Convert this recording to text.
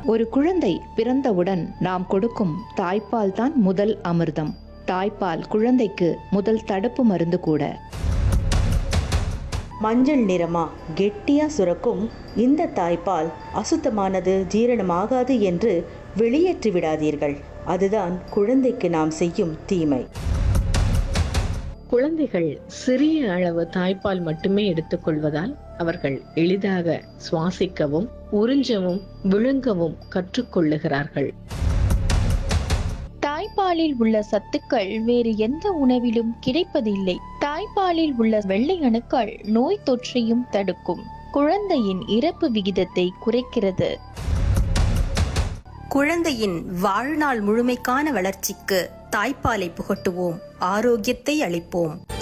ஒரு குழந்தை பிறந்தவுடன் நாம் கொடுக்கும் தாய்ப்பால் தான் முதல் அமிர்தம் தாய்ப்பால் குழந்தைக்கு முதல் தடுப்பு மருந்து கூட மஞ்சள் நிறமா கெட்டியா சுரக்கும் இந்த தாய்ப்பால் அசுத்தமானது ஜீரணமாகாது என்று வெளியேற்றி விடாதீர்கள் அதுதான் குழந்தைக்கு நாம் செய்யும் தீமை குழந்தைகள் சிறிய அளவு தாய்ப்பால் மட்டுமே எடுத்துக்கொள்வதால் அவர்கள் எளிதாக சுவாசிக்கவும் உறிஞ்சவும் விழுங்கவும் கற்றுக்கொள்ளுகிறார்கள் தாய்ப்பாலில் உள்ள சத்துக்கள் வேறு எந்த உணவிலும் கிடைப்பதில்லை தாய்ப்பாலில் உள்ள வெள்ளை அணுக்கள் நோய் தொற்றையும் தடுக்கும் குழந்தையின் இறப்பு விகிதத்தை குறைக்கிறது குழந்தையின் வாழ்நாள் முழுமைக்கான வளர்ச்சிக்கு தாய்ப்பாலை புகட்டுவோம் ஆரோக்கியத்தை அளிப்போம்